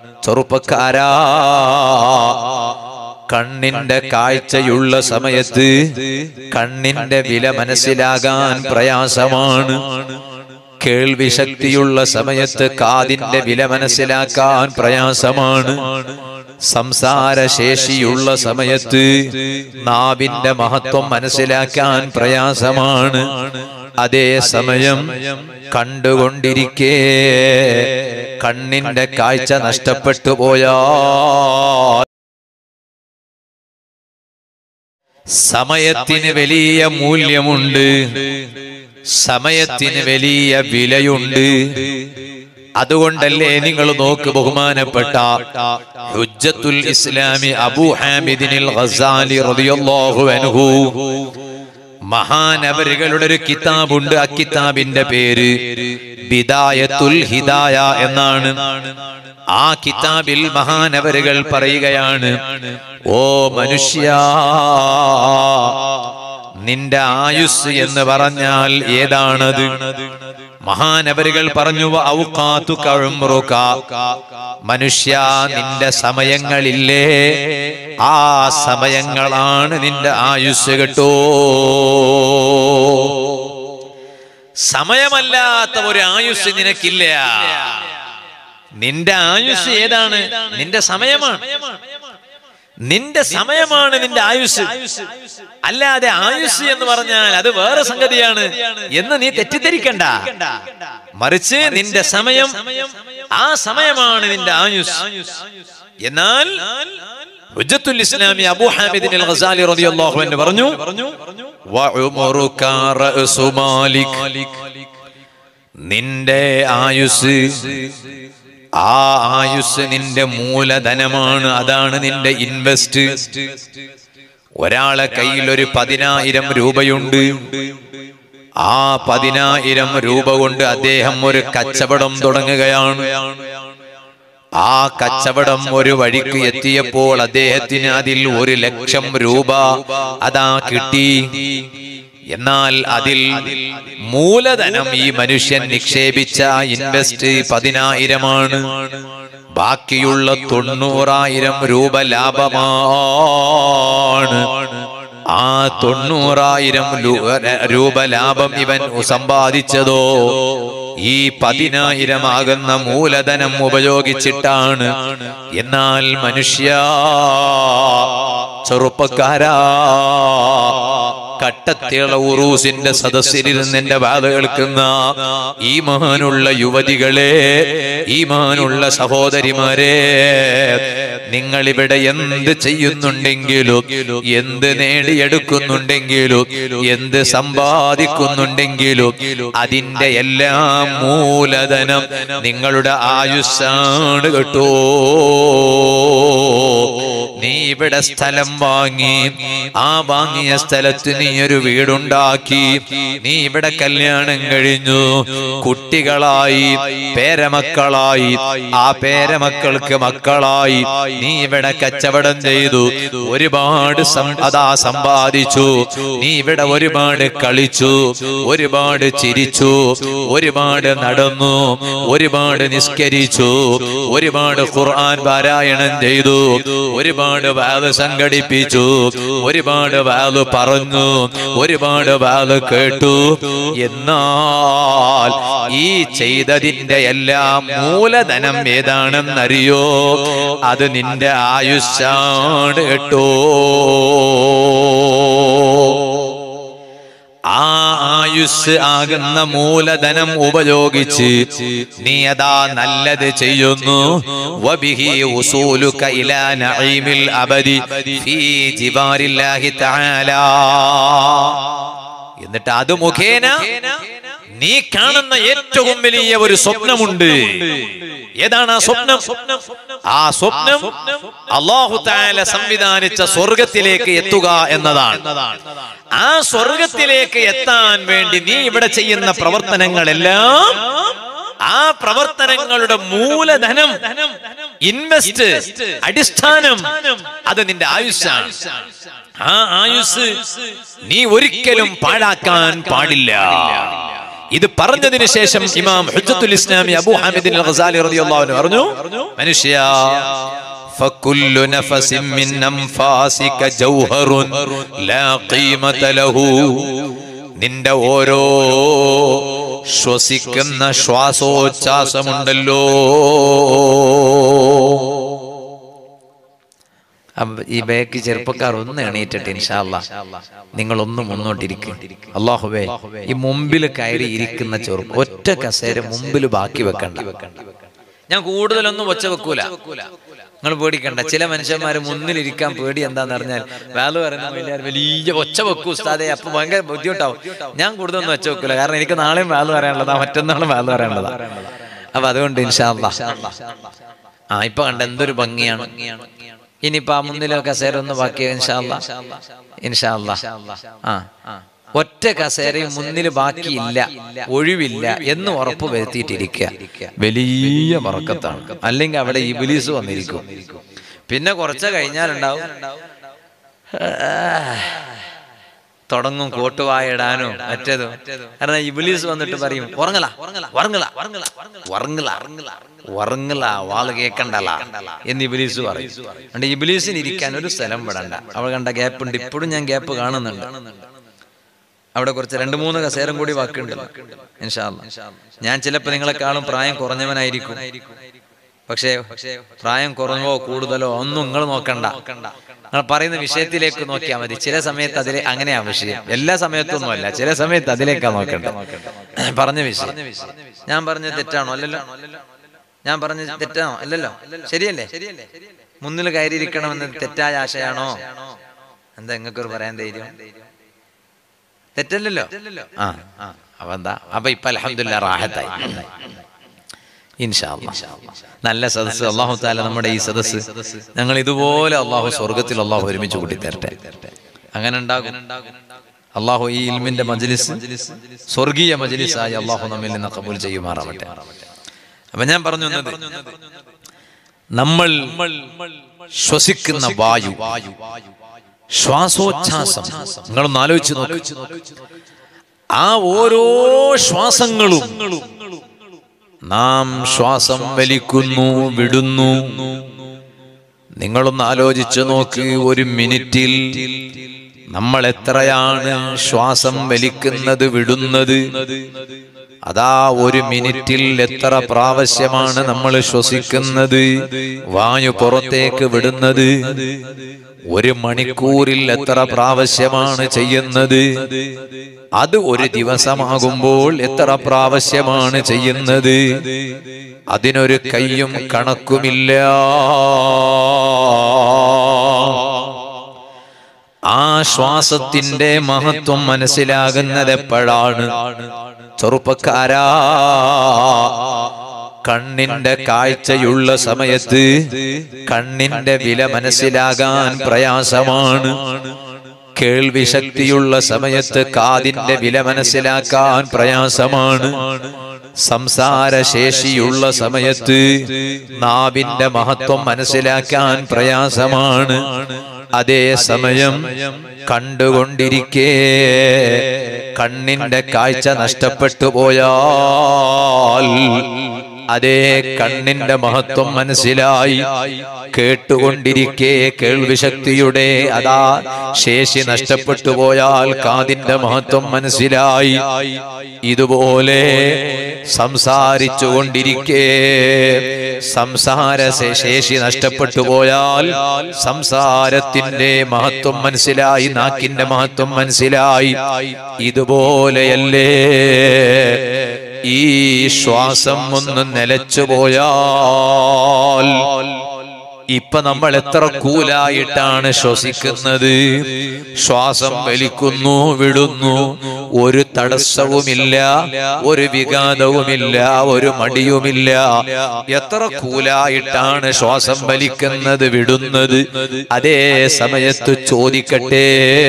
ചെറുപ്പക്കാരാ കണ്ണിന്റെ കാഴ്ചയുള്ള സമയത്ത് കണ്ണിന്റെ വില മനസ്സിലാകാൻ പ്രയാസമാണ് കേൾവി ശക്തിയുള്ള സമയത്ത് കാതിന്റെ വില മനസ്സിലാക്കാൻ പ്രയാസമാണ് സംസാരശേഷിയുള്ള സമയത്ത് നാവിന്റെ മഹത്വം മനസ്സിലാക്കാൻ പ്രയാസമാണ് അതേ സമയം കണ്ടുകൊണ്ടിരിക്കേ കണ്ണിന്റെ കാഴ്ച നഷ്ടപ്പെട്ടു പോയാ സമയത്തിന് വലിയ മൂല്യമുണ്ട് സമയത്തിന് വലിയ വിലയുണ്ട് അതുകൊണ്ടല്ലേ നിങ്ങൾ നോക്ക് ബഹുമാനപ്പെട്ട ഹുജ്ജത്തുൽ ഇസ്ലാമി അബൂ ഹാമിദിനിൽ ഗസാലി റളിയല്ലാഹു അൻഹു മഹാനവരുകളുടെ ഒരു കിതാബുണ്ട് ആ കിതാബിന്റെ പേര് ബിദായത്തുൽ ഹിദായ എന്നാണ് ആ കിതാബിൽ മഹാനവരുകൾ പറയുകയാണ് ഓ മനുഷ്യ നിന്റെ ആയുസ് എന്ന് പറഞ്ഞാൽ ഏതാണത് മഹാനവരുകൾ പറഞ്ഞു ഔക്കാത്തു കഴുമുറുക മനുഷ്യ നിന്റെ സമയങ്ങളില്ലേ ആ സമയങ്ങളാണ് നിന്റെ ആയുസ് കേട്ടോ സമയമല്ലാത്ത ഒരു ആയുസ് നിനക്കില്ല നിന്റെ ആയുസ് ഏതാണ് നിന്റെ സമയമാണ് നിന്റെ സമയമാണ് നിന്റെ ആയുസ് അല്ലാതെ ആയുസ് എന്ന് പറഞ്ഞാൽ അത് വേറെ സംഗതിയാണ് എന്ന് നീ തെറ്റിദ്ധരിക്കണ്ട മറിച്ച് നിന്റെ സമയം ആ സമയമാണ് നിന്റെ ആയുസ് എന്നാൽ ഹുജ്ജത്തുൽ ഇസ്ലാമി അബൂ ഹാമിദിൻ അൽ ഗസാലി റളിയല്ലാഹു അൻഹു പറഞ്ഞു വഉമറുക റഅസു മാലിക് നിന്റെ ആയുസ് ആ ആയുസ് നിന്റെ മൂലധനമാണ് അതാണ് നിന്റെ ഇൻവെസ്റ്റ് ഒരാളെ കയ്യിൽ ഒരു പതിനായിരം രൂപയുണ്ട് ആ പതിനായിരം രൂപ കൊണ്ട് അദ്ദേഹം ഒരു കച്ചവടം തുടങ്ങുകയാണ് ആ കച്ചവടം ഒരു വഴിക്ക് എത്തിയപ്പോൾ അദ്ദേഹത്തിന് അതിൽ ഒരു ലക്ഷം രൂപ അതാ കിട്ടി എന്നാൽ അതിൽ മൂലധനം ഈ മനുഷ്യൻ നിക്ഷേപിച്ച ഇൻവെസ്റ്റ് പതിനായിരമാണ് ബാക്കിയുള്ള തൊണ്ണൂറായിരം രൂപ ലാഭമാണ് ആ തൊണ്ണൂറായിരം രൂപ ലാഭം ഇവൻ സമ്പാദിച്ചതോ ഈ പതിനായിരം ആകുന്ന മൂലധനം ഉപയോഗിച്ചിട്ടാണ് എന്നാൽ മനുഷ്യ ചെറുപ്പക്കാരാ കട്ടത്തിള ഉറൂസിന്റെ സദസ്സിലിരുന്ന് എന്റെ വാത കേൾക്കുന്ന ഈ മഹാനുള്ള യുവതികളെ ഈ മഹാനുള്ള സഹോദരിമാരെ നിങ്ങൾ ഇവിടെ എന്ത് ചെയ്യുന്നുണ്ടെങ്കിലും എന്ത് നേടിയെടുക്കുന്നുണ്ടെങ്കിലും എന്ത് സമ്പാദിക്കുന്നുണ്ടെങ്കിലും അതിന്റെ എല്ലാം മൂലധനം നിങ്ങളുടെ ആയുസ്സാണ് കേട്ടോ നീ ഇവിടെ സ്ഥലം വാങ്ങി ആ വാങ്ങിയ സ്ഥലത്ത് നീ ഒരു വീടുണ്ടാക്കി നീ ഇവിടെ കല്യാണം കഴിഞ്ഞു കുട്ടികളായി പേരമക്കളായി ആ പേരമക്കൾക്ക് മക്കളായി നീ ഇവിടെ കച്ചവടം ചെയ്തു ഒരുപാട് സം- അതാ സമ്പാദിച്ചു നീ ഇവിടെ ഒരുപാട് കളിച്ചു ഒരുപാട് ചിരിച്ചു ഒരുപാട് നടന്നു ഒരുപാട് നിസ്കരിച്ചു ഒരുപാട് ഖുർആൻ പാരായണം ചെയ്തു ഒരുപാട് വാത് സംഘടിപ്പിച്ചു ഒരുപാട് വാത് പറഞ്ഞു ഒരുപാട് വാത് കേട്ടു എന്നാൽ ഈ ചെയ്തതിന്റെ എല്ലാം മൂലധനം ഏതാണെന്നറിയോ അത് നിന്റെ ആയുസ്സാണ് കേട്ടോ ആ ആയുസ് ആകുന്ന മൂലധനം ഉപയോഗിച്ച് നീ അതാ നല്ലത് ചെയ്യുന്നു വബിഹി ഉസൂലുക ഇലാ നഈമിൽ അബദി ഫീ ജിവാരില്ലാഹി തആല എന്നിട്ട് അത് മുഖേന നീ കാണുന്ന ഏറ്റവും വലിയ ഒരു സ്വപ്നമുണ്ട് ഏതാണ് ആ സ്വപ്നം ആ സ്വപ്നം അള്ളാഹു താല സംവിധാനിച്ച സ്വർഗത്തിലേക്ക് എത്തുക എന്നതാണ് ആ സ്വർഗത്തിലേക്ക് എത്താൻ വേണ്ടി നീ ഇവിടെ ചെയ്യുന്ന പ്രവർത്തനങ്ങളെല്ലാം ആ പ്രവർത്തനങ്ങളുടെ മൂലധനം ഇൻവെസ്റ്റ് അടിസ്ഥാനം അത് നിന്റെ ആയുസ്സാണ് ആ ആയുസ് നീ ഒരിക്കലും പാഴാക്കാൻ പാടില്ല ഇത് പറഞ്ഞതിന് ശേഷം ഇമാം ഹുജ്ജത്തുൽ ഇസ്ലാമി അബൂ ഹാമിദിൻ അൽ ഗസാലി റളിയല്ലാഹു അൻഹു പറഞ്ഞു മനുഷ്യ فكل نفس من أنفاسك جوهر لا قيمة له നിന്റെ ഓരോ ശ്വസിക്കുന്ന ശ്വാസോച്ഛ്വാസമുണ്ടല്ലോ അപ്പൊ ഈ ബാക്ക് ചെറുപ്പക്കാർ ഒന്ന് എണീറ്റിട്ട് ഇൻഷാല്ല നിങ്ങൾ ഒന്ന് മുന്നോട്ടിരിക്കും അള്ളാഹുവേ ഈ മുമ്പിൽ കയറി ഇരിക്കുന്ന ചെറുപ്പം ഒറ്റ കസേര മുമ്പിൽ ബാക്കി വെക്കണ്ട ഞാൻ കൂടുതലൊന്നും ഒച്ച വെക്കൂല നിങ്ങൾ പേടിക്കണ്ട ചില മനുഷ്യന്മാര് മുന്നിലിരിക്കാൻ പേടി എന്താന്ന് പറഞ്ഞാൽ വേല പറയുന്ന വലിയ വലിയ ഒച്ച വെക്കൂ ഉസ്താദെ അപ്പൊ ഭയങ്കര ബുദ്ധിമുട്ടാവും ഞാൻ കൂടുതലൊന്നും ഒച്ച വെക്കൂല കാരണം എനിക്ക് നാളെയും വേല പറയാനുള്ളതാ മറ്റന്നാളും വേല പറയാനുള്ളതാ അപ്പൊ അതുകൊണ്ട് ഇൻഷാല്ല ആ ഇപ്പൊ കണ്ട എന്തൊരു ഭംഗിയാണ് ഇനിയിപ്പോ ആ മുന്നിലെ കസേര ഒന്ന് ബാക്കി ഇൻഷാല്ല ഇൻഷാല്ല ആ ഒറ്റ കസേരയും മുന്നിൽ ബാക്കിയില്ല ഒഴിവില്ല എന്ന് ഉറപ്പ് വരുത്തിയിട്ടിരിക്കുക വലിയ മറക്കത്താണ് അല്ലെങ്കിൽ അവിടെ ഇബിലീസ് വന്നിരിക്കും പിന്നെ കുറച്ച് കഴിഞ്ഞാലുണ്ടാവും തുടങ്ങും കോട്ടുവായിടാനോ മറ്റേതോ കാരണം ഇബിലീസ് വന്നിട്ട് പറയും ഉറങ്ങല ഉറങ്ങല ഉറങ്ങല ഉറങ്ങല വാള് കേക്കണ്ടല എന്ന് ഇബിലീസ് പറയും അതുകൊണ്ട് ഇബിലീസിന് ഇരിക്കാൻ ഒരു സ്ഥലം വിടണ്ട അവൾ കണ്ട ഗ്യാപ്പ് ഉണ്ട് ഇപ്പോഴും ഞാൻ ഗ്യാപ്പ് കാണുന്നുണ്ട് അവിടെ കുറച്ച് രണ്ട് മൂന്ന് കസേരം കൂടി ബാക്കിയുണ്ട് ഇൻഷാല്ല ഞാൻ ചിലപ്പോ നിങ്ങളെക്കാളും പ്രായം കുറഞ്ഞവനായിരിക്കും പക്ഷേ പ്രായം കുറഞ്ഞോ കൂടുതലോ ഒന്നും നിങ്ങൾ നോക്കണ്ട നിങ്ങൾ പറയുന്ന വിഷയത്തിലേക്ക് നോക്കിയാൽ മതി ചില സമയത്ത് അതിലെ അങ്ങനെയാ വിഷയം എല്ലാ സമയത്തൊന്നും അല്ല ചില സമയത്ത് അതിലേക്കാ നോക്കണ്ട പറഞ്ഞ വിഷയം ഞാൻ പറഞ്ഞ തെറ്റാണോ അല്ലല്ലോ ഞാൻ പറഞ്ഞ തെറ്റാണോ അല്ലല്ലോ ശരിയല്ലേ മുന്നിൽ കയറിയിരിക്കണമെന്ന് തെറ്റായ ആശയാണോ എന്താ നിങ്ങൾക്കൊരു പറയാൻ ധൈര്യം തെറ്റല്ലല്ലോ ആ അപ്പൊ എന്താ അപ്പൊ ഇപ്പൊ അലഹമില്ല റാഹത്തായി ഇൻഷാ അല്ലാ. നല്ല സദസ്സ് അള്ളാഹു താല നമ്മുടെ ഈ സദസ്സ് ഞങ്ങൾ ഇതുപോലെ അള്ളാഹു സ്വർഗത്തിൽ അള്ളാഹു ഒരുമിച്ച് കൂട്ടി തരട്ടെ അങ്ങനെ ഉണ്ടാകും അള്ളാഹു ഈ ഇൽമിന്റെ മജ്ലിസ് സ്വർഗീയ മജ്ലിസായി അള്ളാഹു നമ്മിൽ നിന്ന് കബൂൽ ചെയ്യുമാറാവട്ടെ അപ്പൊ ഞാൻ പറഞ്ഞു വന്നത് നമ്മൾ ശ്വസിക്കുന്ന വായു ശ്വാസോച്ഛ്വാസം നിങ്ങളൊന്ന് ആലോചിച്ച് നോക്ക് ആ ഓരോ ശ്വാസങ്ങളും നാം ശ്വാസം വലിക്കുന്നു വിടുന്നു നിങ്ങളൊന്ന് ആലോചിച്ചു നോക്ക് ഒരു മിനിറ്റിൽ നമ്മൾ എത്രയാണ് ശ്വാസം വലിക്കുന്നത് വിടുന്നത് അതാ ഒരു മിനിറ്റിൽ എത്ര പ്രാവശ്യമാണ് നമ്മൾ ശ്വസിക്കുന്നത് വായു പുറത്തേക്ക് വിടുന്നത് ഒരു മണിക്കൂറിൽ എത്ര പ്രാവശ്യമാണ് ചെയ്യുന്നത് അത് ഒരു ദിവസമാകുമ്പോൾ എത്ര പ്രാവശ്യമാണ് ചെയ്യുന്നത് അതിനൊരു കയ്യും കണക്കുമില്ല ആ ശ്വാസത്തിന്റെ മഹത്വം മനസ്സിലാകുന്നത് എപ്പോഴാണ് ചെറുപ്പക്കാരാ കണ്ണിന്റെ കാഴ്ചയുള്ള സമയത്ത് കണ്ണിന്റെ വില മനസ്സിലാകാൻ പ്രയാസമാണ് കേൾവി ശക്തിയുള്ള സമയത്ത് കാതിന്റെ വില മനസ്സിലാക്കാൻ പ്രയാസമാണ് സംസാരശേഷിയുള്ള സമയത്ത് നാവിന്റെ മഹത്വം മനസ്സിലാക്കാൻ പ്രയാസമാണ് അതേ സമയം കണ്ടുകൊണ്ടിരിക്കേ കണ്ണിന്റെ കാഴ്ച നഷ്ടപ്പെട്ടു പോയാൽ അതേ കണ്ണിന്റെ മഹത്വം മനസ്സിലായി കേട്ടുകൊണ്ടിരിക്കെ കേൾവി ശക്തിയുടെ അതാ ശേഷി നഷ്ടപ്പെട്ടു പോയാൽ കാതിന്റെ മഹത്വം മനസ്സിലായി ഇതുപോലെ സംസാരിച്ചു കൊണ്ടിരിക്കെ സംസാര ശേ- ശേഷി നഷ്ടപ്പെട്ടു പോയാൽ സംസാരത്തിന്റെ മഹത്വം മനസ്സിലായി നാക്കിന്റെ മഹത്വം മനസ്സിലായി ഇതുപോലെയല്ലേ ഈ ശ്വാസം ഒന്ന് നിലച്ചു പോയാൽ ഇപ്പൊ നമ്മൾ എത്ര കൂലായിട്ടാണ് ശ്വസിക്കുന്നത് ശ്വാസം വലിക്കുന്നു വിടുന്നു ഒരു തടസ്സവുമില്ല ഒരു വിഘാതവുമില്ല ഒരു മടിയുമില്ല എത്ര കൂലായിട്ടാണ് ശ്വാസം വലിക്കുന്നത് വിടുന്നത് അതേ സമയത്ത് ചോദിക്കട്ടെ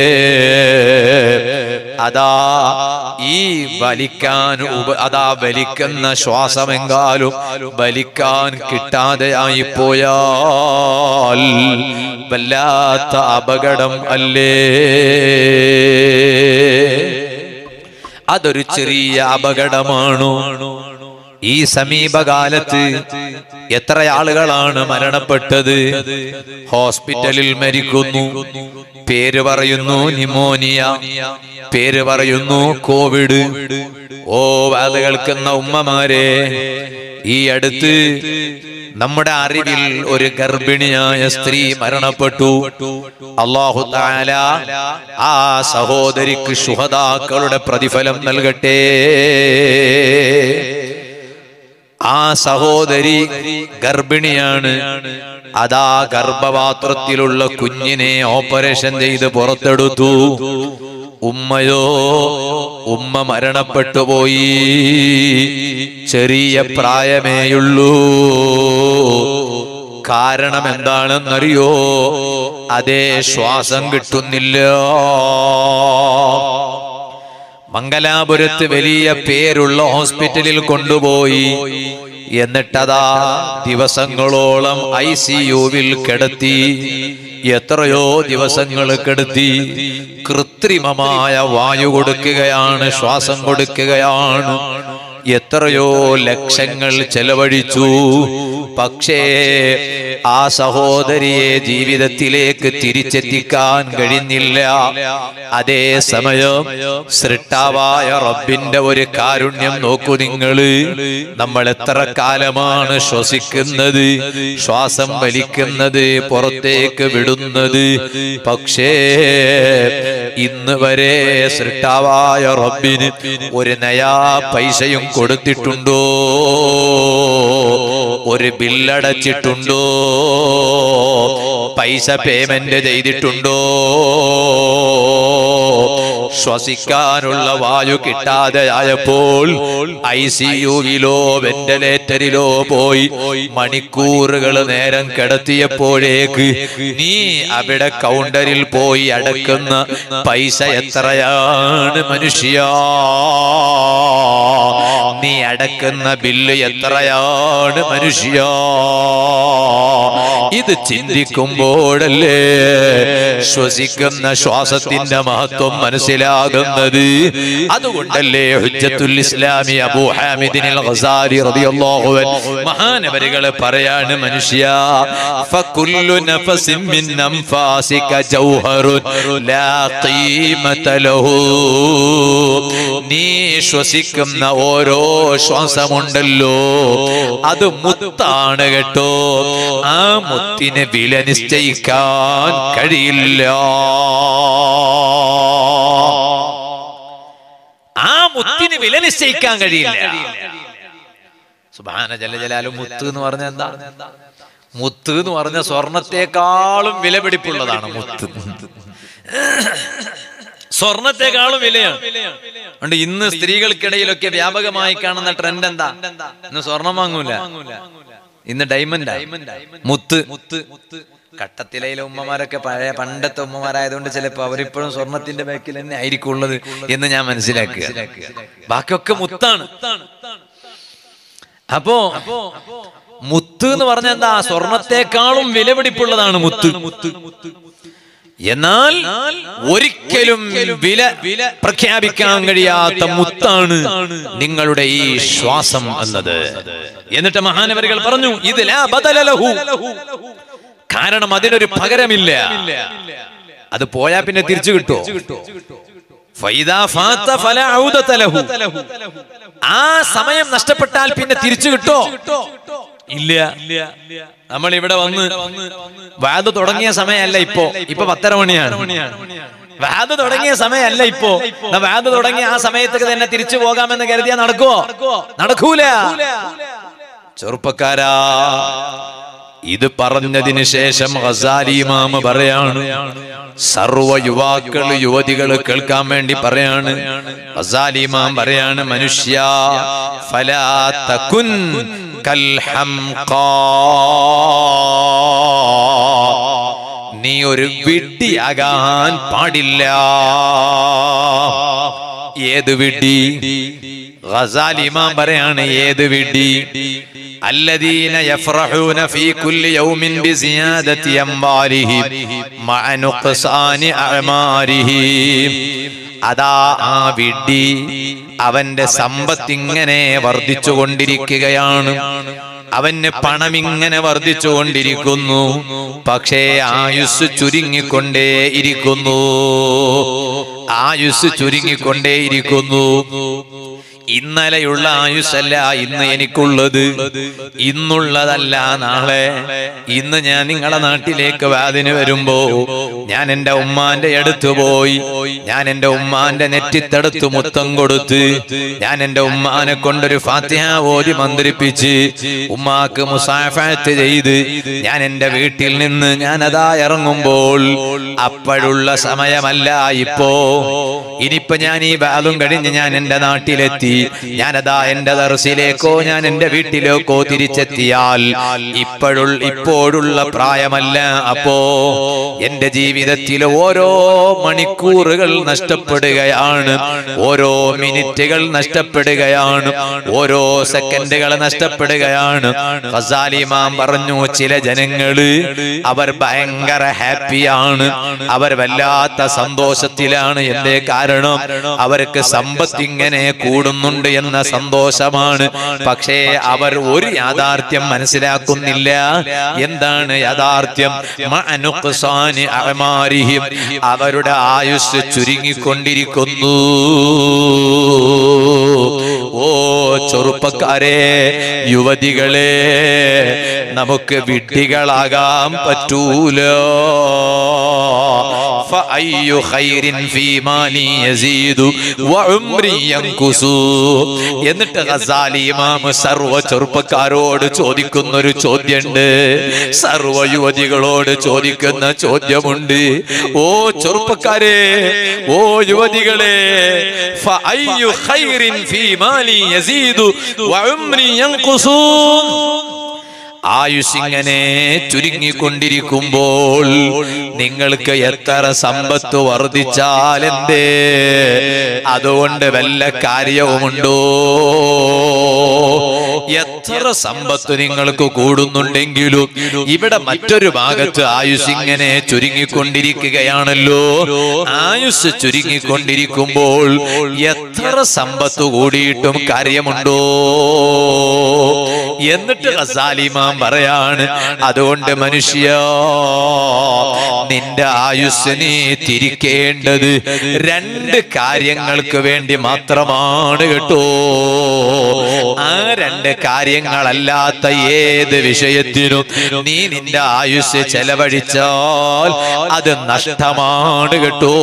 അതാ ഈ വലിക്കാൻ ഉപ അതാ വലിക്കുന്ന ശ്വാസമെങ്കാലും വലിക്കാൻ കിട്ടാതെയായി പോയാൽ വല്ലാത്ത അപകടം അല്ലേ അതൊരു ചെറിയ അപകടമാണോ ഈ സമീപകാലത്ത് എത്ര ആളുകളാണ് മരണപ്പെട്ടത് ഹോസ്പിറ്റലിൽ മരിക്കുന്നു പേര് പറയുന്നു നിമോനിയ പേര് പറയുന്നു കോവിഡ് ഓ അത് കേൾക്കുന്ന ഉമ്മമാരെ ഈ അടുത്ത് നമ്മുടെ അറിവിൽ ഒരു ഗർഭിണിയായ സ്ത്രീ മരണപ്പെട്ടു അള്ളാഹു താല ആ സഹോദരിക്ക് ശുഹതാക്കളുടെ പ്രതിഫലം നൽകട്ടെ ആ സഹോദരി ഗർഭിണിയാണ് അതാ ഗർഭപാത്രത്തിലുള്ള കുഞ്ഞിനെ ഓപ്പറേഷൻ ചെയ്ത് പുറത്തെടുത്തു ഉമ്മയോ ഉമ്മ മരണപ്പെട്ടു പോയി ചെറിയ പ്രായമേയുള്ളൂ കാരണം എന്താണെന്നറിയോ അതേ ശ്വാസം കിട്ടുന്നില്ല മംഗലാപുരത്ത് വലിയ പേരുള്ള ഹോസ്പിറ്റലിൽ കൊണ്ടുപോയി എന്നിട്ടതാ ദിവസങ്ങളോളം ഐ സി യുവിൽ കിടത്തി എത്രയോ ദിവസങ്ങൾ കിടത്തി കൃത്രിമമായ വായു കൊടുക്കുകയാണ് ശ്വാസം കൊടുക്കുകയാണ് എത്രയോ ലക്ഷങ്ങൾ ചെലവഴിച്ചു പക്ഷേ ആ സഹോദരിയെ ജീവിതത്തിലേക്ക് തിരിച്ചെത്തിക്കാൻ കഴിഞ്ഞില്ല അതേ സമയം സൃഷ്ടാവായ റബ്ബിന്റെ ഒരു കാരുണ്യം നോക്കൂ നിങ്ങള് നമ്മൾ എത്ര കാലമാണ് ശ്വസിക്കുന്നത് ശ്വാസം വലിക്കുന്നത് പുറത്തേക്ക് വിടുന്നത് പക്ഷേ ഇന്ന് വരെ സൃഷ്ടാവായ റബ്ബിന് ഒരു നയാ പൈസയും കൊടുത്തിട്ടുണ്ടോ ഒരു ബില്ലടച്ചിട്ടുണ്ടോ പൈസ പേയ്മെന്റ് ചെയ്തിട്ടുണ്ടോ ശ്വസിക്കാനുള്ള വായു കിട്ടാതെ ആയപ്പോൾ ഐ സി യുവിലോ വെന്റിലേറ്ററിലോ പോയി മണിക്കൂറുകൾ നേരം കിടത്തിയപ്പോഴേക്ക് നീ അവിടെ കൗണ്ടറിൽ പോയി അടക്കുന്ന പൈസ എത്രയാണ് മനുഷ്യ നീ അടക്കുന്ന ബില്ല് എത്രയാണ് മനുഷ്യ ഇത് ചിന്തിക്കുമ്പോഴല്ലേ ശ്വസിക്കുന്ന ശ്വാസത്തിന്റെ മഹത്വം മനസ്സിലാകുന്നത് അതുകൊണ്ടല്ലേ ഹുജ്ജത്തുൽ ഇസ്ലാമി അബൂ ഹാമിദിനിൽ ഗസാലി റളിയല്ലാഹു അൻഹു മഹാനവരുകളെ പറയാണ് മനുഷ്യ ഫകുല്ലു നഫസിൻ മിൻ അൻഫാസിക ജൗഹറുൻ ലാ ഖീമത ലഹു നീ ശ്വസിക്കുന്ന ഓരോ ശ്വാസമുണ്ടല്ലോ അത് മുത്താണ് കേട്ടോ ആ മുത്തിന് വില നിശ്ചയിക്കാൻ കഴിയില്ല ആ മുത്തിന് വില നിശ്ചയിക്കാൻ കഴിയില്ല സുബാന ജല ജലാലും മുത്ത് എന്ന് പറഞ്ഞ എന്താ മുത്ത് എന്ന് പറഞ്ഞ സ്വർണത്തെക്കാളും വിലപിടിപ്പുള്ളതാണ് മുത്ത് സ്വർണത്തെക്കാളും വിലയാണ് അതുകൊണ്ട് ഇന്ന് സ്ത്രീകൾക്കിടയിലൊക്കെ വ്യാപകമായി കാണുന്ന ട്രെൻഡ് എന്താ ഇന്ന് സ്വർണം വാങ്ങൂല ഇന്ന് ഡയമണ്ട് മുത്ത് മുത്ത് മുത്ത് കട്ടത്തിലയിലെ ഉമ്മമാരൊക്കെ പഴയ പണ്ടത്തെ ഉമ്മമാരായതുകൊണ്ട് ചിലപ്പോ അവരിപ്പോഴും സ്വർണത്തിന്റെ ബാക്കിൽ തന്നെ ആയിരിക്കും ഉള്ളത് എന്ന് ഞാൻ മനസ്സിലാക്കുക ബാക്കിയൊക്കെ മുത്താണ് അപ്പോ മുത്ത് എന്ന് പറഞ്ഞ എന്താ സ്വർണത്തെക്കാളും വിലപിടിപ്പുള്ളതാണ് മുത്ത് മുത്ത് എന്നാൽ ഒരിക്കലും വില വില പ്രഖ്യാപിക്കാൻ കഴിയാത്ത മുത്താണ് നിങ്ങളുടെ ഈ ശ്വാസം എന്നത് എന്നിട്ട് മഹാനവരികൾ പറഞ്ഞു ഇത് ലാ ബദല ലഹു. കാരണം അതിനൊരു പകരമില്ല അത് പോയാ പിന്നെ തിരിച്ചു കിട്ടോ ഫൈദാ ഫാത്ത ഫലാ ഔദത ലഹു. ആ സമയം നഷ്ടപ്പെട്ടാൽ പിന്നെ തിരിച്ചു കിട്ടോ ഇല്ല നമ്മൾ ഇവിടെ വന്ന് വാത് തുടങ്ങിയ സമയമല്ല ഇപ്പോ ഇപ്പൊ പത്തര മണിയാണ് വാത് തുടങ്ങിയ സമയമല്ല ഇപ്പോ ദാ വാത് തുടങ്ങിയ ആ സമയത്തേക്ക് തന്നെ തിരിച്ചു പോകാമെന്ന് കരുതിയാ നടക്കുവോ നടക്കൂല ചെറുപ്പക്കാരാ ഇത് പറഞ്ഞതിന് ശേഷം ഗസാലി ഇമാമ പറയാണ് സർവ യുവാക്കൾ യുവതികൾ കേൾക്കാൻ വേണ്ടി പറയാണ് ഗസാലി ഇമാം പറയാണ് മനുഷ്യ ഫലാ തകുൻ കൽ ഹംഖാ. നീ ഒരു വിഡ്ഢിയാകാൻ പാടില്ല ഏത് വിഡ്ഢി ഗസാൽ ഇമാം പറയാണ് ഏത് വിഡ്ഢി الذين يفرحون في كل يوم بزيادة أموالهم مع نقصان أعمارهم അതാ ആ വിഡ്ഢി അവന്റെ സമ്പത്ത് ഇങ്ങനെ വർദ്ധിച്ചു കൊണ്ടിരിക്കുകയാണ് അവന് പണം ഇങ്ങനെ വർദ്ധിച്ചു കൊണ്ടിരിക്കുന്നു പക്ഷേ ആയുസ് ചുരുങ്ങിക്കൊണ്ടേ ഇരിക്കുന്നു ആയുസ് ചുരുങ്ങിക്കൊണ്ടേ ഇരിക്കുന്നു ഇന്നലെയുള്ള ആയുസ്സല്ല ഇന്ന് എനിക്കുള്ളത് ഇന്നുള്ളതല്ല നാളെ ഇന്ന് ഞാൻ നിങ്ങളെ നാട്ടിലേക്ക് വാതിന് വരുമ്പോ ഞാൻ എന്റെ ഉമ്മാന്റെ അടുത്ത് പോയി ഞാൻ എന്റെ ഉമ്മാന്റെ നെറ്റിത്തടുത്ത് മുത്തം കൊടുത്ത് ഞാൻ എന്റെ ഉമ്മാനെ കൊണ്ടൊരു ഫാത്തിഹ ഓതി മന്ത്രിപ്പിച്ച് ഉമ്മാക്ക് മുസാഫത്ത് ചെയ്ത് ഞാൻ എന്റെ വീട്ടിൽ നിന്ന് ഞാൻ അതാ ഇറങ്ങുമ്പോൾ അപ്പോഴുള്ള സമയമല്ല ഇപ്പോ ഇനിയിപ്പോ ഞാൻ ഈ ബാലും കഴിഞ്ഞ് ഞാൻ എന്റെ നാട്ടിലെത്തി ഞാനതാ എന്റെ ദർസിലേക്കോ ഞാൻ എന്റെ വീട്ടിലേക്കോ തിരിച്ചെത്തിയാൽ ഇപ്പോഴുള്ള ഇപ്പോഴുള്ള പ്രായമല്ല അപ്പോ എന്റെ ജീവിതത്തിൽ ഓരോ മണിക്കൂറുകൾ നഷ്ടപ്പെടുകയാണ് ഓരോ മിനിറ്റുകൾ നഷ്ടപ്പെടുകയാണ് ഓരോ സെക്കൻഡുകൾ നഷ്ടപ്പെടുകയാണ് ഖസാലിമാം പറഞ്ഞു ചില ജനങ്ങള് അവർ ഭയങ്കര ഹാപ്പിയാണ് അവർ വല്ലാത്ത സന്തോഷത്തിലാണ് എന്തേ കാരണം അവർക്ക് സമ്പത്ത് ഇങ്ങനെ കൂടുന്നുണ്ട് എന്ന സന്തോഷമാണ് പക്ഷേ അവർ ഒരു യാഥാർത്ഥ്യം മനസ്സിലാക്കുന്നില്ല എന്താണ് യാഥാർത്ഥ്യം മഅനുഖ്സാനി അഅമാരിഹിം. അവരുടെ ആയുസ് ചുരുങ്ങിക്കൊണ്ടിരിക്കുന്നു ഓ ചെറുപ്പക്കാരെ യുവതികളെ നമുക്ക് വിഡ്ഢികളാകാൻ പറ്റൂല فأي خير في مالي يزيد وعمري ينقص എന്നിട്ട് ഗസാലി ഇമാം സർവ ചെറുപ്പക്കാരോട് ചോദിക്കുന്ന ഒരു ചോദ്യമുണ്ട് സർവ യുവതികളോട് ചോദിക്കുന്ന ചോദ്യമുണ്ട് ഓ ചെറുപ്പക്കാരെ ഓ യുവതികളെ فأي خير في مالي يزيد وعمري ينقص ആയുസ് ഇങ്ങനെ ചുരുങ്ങിക്കൊണ്ടിരിക്കുമ്പോൾ നിങ്ങൾക്ക് എത്ര സമ്പത്ത് വർദ്ധിച്ചാൽ എന്തേ അതുകൊണ്ട് വല്ല കാര്യവുമുണ്ടോ എത്ര സമ്പത്ത് നിങ്ങൾക്ക് കൂടുന്നുണ്ടെങ്കിലും ഇവിടെ മറ്റൊരു ഭാഗത്ത് ആയുസ് ഇങ്ങനെ ചുരുങ്ങിക്കൊണ്ടിരിക്കുകയാണല്ലോ ആയുസ് ചുരുങ്ങിക്കൊണ്ടിരിക്കുമ്പോൾ എത്ര സമ്പത്ത് കൂടിയിട്ടും കാര്യമുണ്ടോ എന്നിട്ട് ഗസാലിമാം പറയാണ് അതുകൊണ്ട് മനുഷ്യ നിന്റെ ആയുസ് നീ തിരിക്കേണ്ടത് രണ്ട് കാര്യങ്ങൾക്ക് വേണ്ടി മാത്രമാണ് കേട്ടോ ആ രണ്ട് കാര്യങ്ങളല്ലാത്ത ഏത് വിഷയത്തിനും നീ നിന്റെ ആയുസ് ചെലവഴിച്ചാൽ അത് നഷ്ടമാണ് കേട്ടോ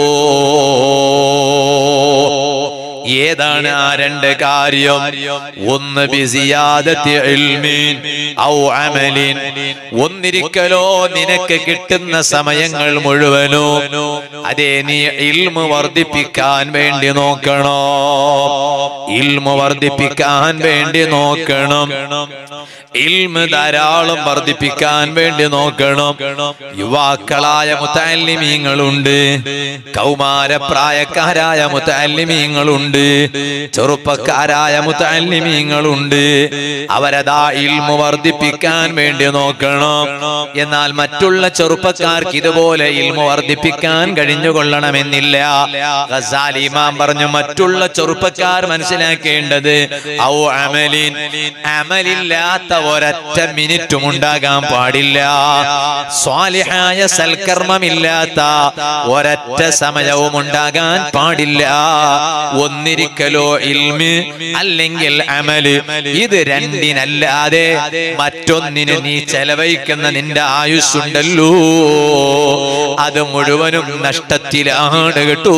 ഏതാണ് ആ രണ്ട് കാര്യം ഒന്ന് ബിസിയാദത്തി ഇൽമിൻ ഔ അമലിൻ ഒന്നിരിക്കലോ നിനക്ക് കിട്ടുന്ന സമയങ്ങൾ മുഴുവനോ അതേ നീ ഇൽമു വർദ്ധിപ്പിക്കാൻ വേണ്ടി നോക്കണോ ഇൽമു വർദ്ധിപ്പിക്കാൻ വേണ്ടി നോക്കണം ഇൽമ് ധാരാളം വർദ്ധിപ്പിക്കാൻ വേണ്ടി നോക്കണം യുവാക്കളായ മുത്തല്ലിമീങ്ങളുണ്ട് കൗമാരപ്രായക്കാരായ മുത്തല്ലിമീങ്ങളുണ്ട് ചെറുപ്പക്കാരായ മുത്തല്ലിമീങ്ങളുണ്ട് അവരതാ ഇൽമു വർദ്ധിപ്പിക്കാൻ വേണ്ടി നോക്കണം എന്നാൽ മറ്റുള്ള ചെറുപ്പക്കാർക്ക് ഇതുപോലെ ഇൽമു വർദ്ധിപ്പിക്കാൻ കഴിഞ്ഞുകൊള്ളണമെന്നില്ല ഗസാലി ഇമാം പറഞ്ഞു മറ്റുള്ള ചെറുപ്പക്കാർ മനസ്സിലാക്കേണ്ടത് ഔ അമലിൻ അമലില്ലാത്ത ഒരൊറ്റ മിനിറ്റും ഉണ്ടാകാൻ പാടില്ല സ്വാലിഹായ സൽക്കർമ്മമില്ലാത്ത ഒരൊറ്റ സമയവും ഉണ്ടാകാൻ പാടില്ല ഒന്നിരിക്കലോ ഇൽമ് അല്ലെങ്കിൽ അമല് ഇത് രണ്ടിനല്ലാതെ മറ്റൊന്നിന് നീ ചെലവഴിക്കുന്ന നിന്റെ ആയുസ്സുണ്ടല്ലോ അത് മുഴുവനും നഷ്ടത്തിലാണ് കേട്ടോ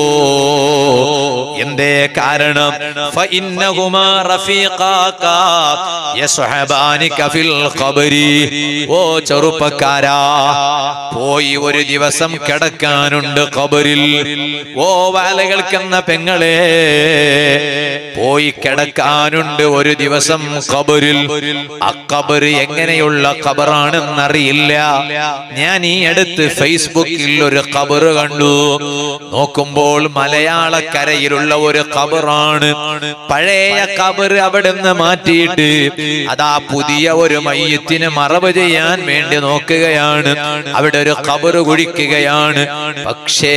എന്തേ കാരണം فإنهما رفيقاك يصحبانك في القبر ഓ ചെറുപ്പക്കാരാ പോയി ഒരു ദിവസം കിടക്കാനുണ്ട് ഖബറിൽ ഓ വാല കേൾക്കുന്ന പെങ്ങളെ പോയി കിടക്കാനുണ്ട് ഒരു ദിവസം കബറിൽ ആ കബറ് എങ്ങനെയുള്ള കബറാണെന്നറിയില്ല ഞാൻ ഈ അടുത്ത് ഫേസ്ബുക്കിൽ ഒരു കബറ് കണ്ടു നോക്കുമ്പോൾ മലയാളക്കരയിലുള്ള ഒരു കബറാണ് പഴയ കബറ് അവിടുന്ന് മാറ്റിയിട്ട് അതാ പുതിയ ഒരു മയ്യത്തിന് മറവ് ചെയ്യാൻ വേണ്ടി നോക്കുകയാണ് അവിടെ ഒരു കബറ് കുഴിക്കുകയാണ് പക്ഷേ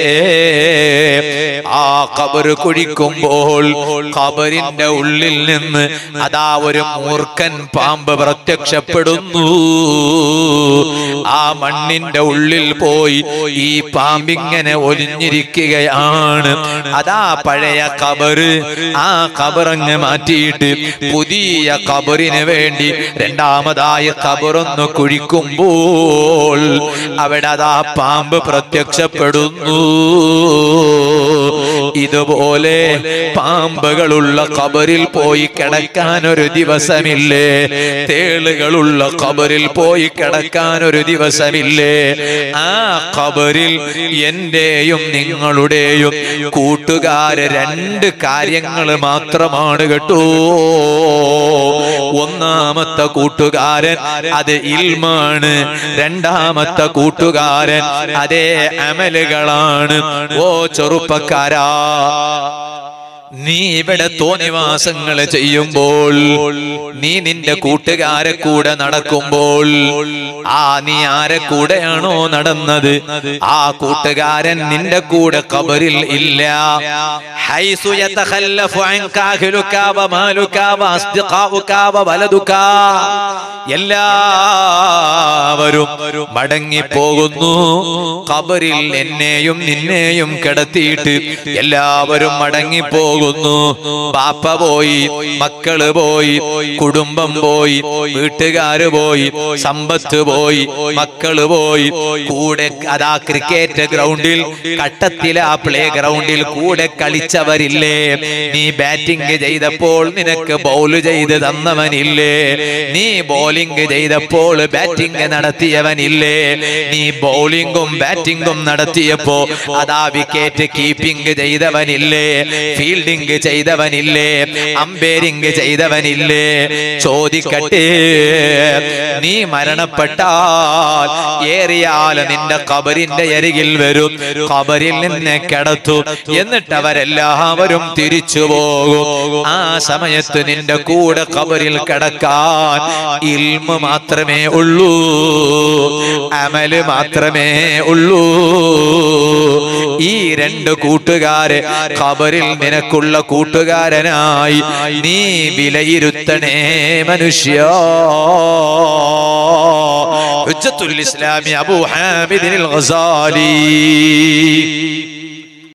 ആ കബറ് കുഴിക്കുമ്പോൾ കബറിന്റെ ഉള്ളിൽ നിന്ന് അതാ ഒരു മൂർഖൻ പാമ്പ് പ്രത്യക്ഷപ്പെടുന്നു ആ മണ്ണിന്റെ ഉള്ളിൽ പോയി ഈ പാമ്പിങ്ങനെ ഒലിഞ്ഞിരിക്കുകയാണ് അതാ പഴയ കബറ് ആ കബറങ്ങ് മാറ്റിയിട്ട് പുതിയ കബറിന് വേണ്ടി രണ്ടാമതായ കബറൊന്ന് കുഴിക്കുമ്പോൾ അവിടെ അതാ പാമ്പ് പ്രത്യക്ഷപ്പെടുന്നു ഇതുപോലെ പാമ്പുകളുള്ള കബറിൽ പോയി കിടക്കാൻ ഒരു ദിവസമില്ലേ തേളുകളുള്ള കബറിൽ പോയി കിടക്കാൻ ഒരു ദിവസമില്ലേ ആ കബറിൽ എന്റെയും നിങ്ങളുടെയും കൂട്ടുകാര് രണ്ട് കാര്യങ്ങൾ മാത്രമാണ് കേട്ടോ ഒന്നാമത്തെ കൂട്ടുകാരൻ അത് ഇൽമാണ് രണ്ടാമത്തെ കൂട്ടുകാരൻ അതേ അമലുകളാണ് ഓ ചെറുപ്പക്കാരാ നീ ഇവിടെ തോന്നിവാസങ്ങൾ ചെയ്യുമ്പോൾ നീ നിന്റെ കൂട്ടുകാരെ കൂടെ നടക്കുമ്പോൾ ആ നീ ആരെ കൂടെയാണോ നടന്നത് ആ കൂട്ടുകാരൻ നിന്റെ കൂടെ കബറിൽ ഇല്ല ഹൈസു യതഖല്ലഫു അൻക അഹ്ലുക വമാലുക വഅസ്ദിഖാഉക വവലദുക എല്ലാവരും മടങ്ങിപ്പോകുന്നു കബറിൽ എന്നെയും നിന്നെയും കിടത്തിയിട്ട് എല്ലാവരും മടങ്ങിപ്പോകുന്നു പാപ്പ പോയി മക്കള് പോയി കുടുംബം പോയി വീട്ടുകാര് പോയി സമ്പത്ത് പോയി മക്കള് പോയി കൂടെ അതാ ക്രിക്കറ്റ് ഗ്രൗണ്ടിൽ കട്ടത്തിലെ ആ പ്ലേ ഗ്രൗണ്ടിൽ കൂടെ കളിച്ചവരില്ലേ നീ ബാറ്റിംഗ് ചെയ്തപ്പോൾ നിനക്ക് ബൗൾ ചെയ്ത് തന്നവനില്ലേ നീ ബോളിംഗ് ചെയ്തപ്പോൾ ബാറ്റിംഗ് നടത്തിയവനില്ലേ നീ ബൗളിംഗും ബാറ്റിംഗും നടത്തിയപ്പോ അതാ വിക്കറ്റ് കീപ്പിംഗ് ചെയ്തവനില്ലേ ഫീൽഡിംഗ് ചെയ്തവനില്ലേ അമ്പയറിംഗ് ചെയ്തവനില്ലേ ചോദിക്കട്ടെ നീ മരണപ്പെട്ടാൽ ഏറിയാൽ നിന്റെ കബറിന്റെ അരികിൽ വരും കബറിൽ നിന്നെ കിടത്തു എന്നിട്ട് അവരെല്ലാവരും തിരിച്ചു പോകും ആ സമയത്ത് നിന്റെ കൂടെ കബറിൽ കിടക്കാൻ ഇൽമ മാത്രമേ ഉള്ളൂ അമല് മാത്രമേ ഉള്ളൂ ഈ രണ്ട് കൂട്ടുകാരെ ഖബറിൽ നിനക്കുള്ള കൂട്ടുകാരനായി നീ വിലയിരുത്തണേ മനുഷ്യ ഹുജ്ജത്തുൽ ഇസ്ലാമി അബൂ ഹാമിദിൽ ഗസാലി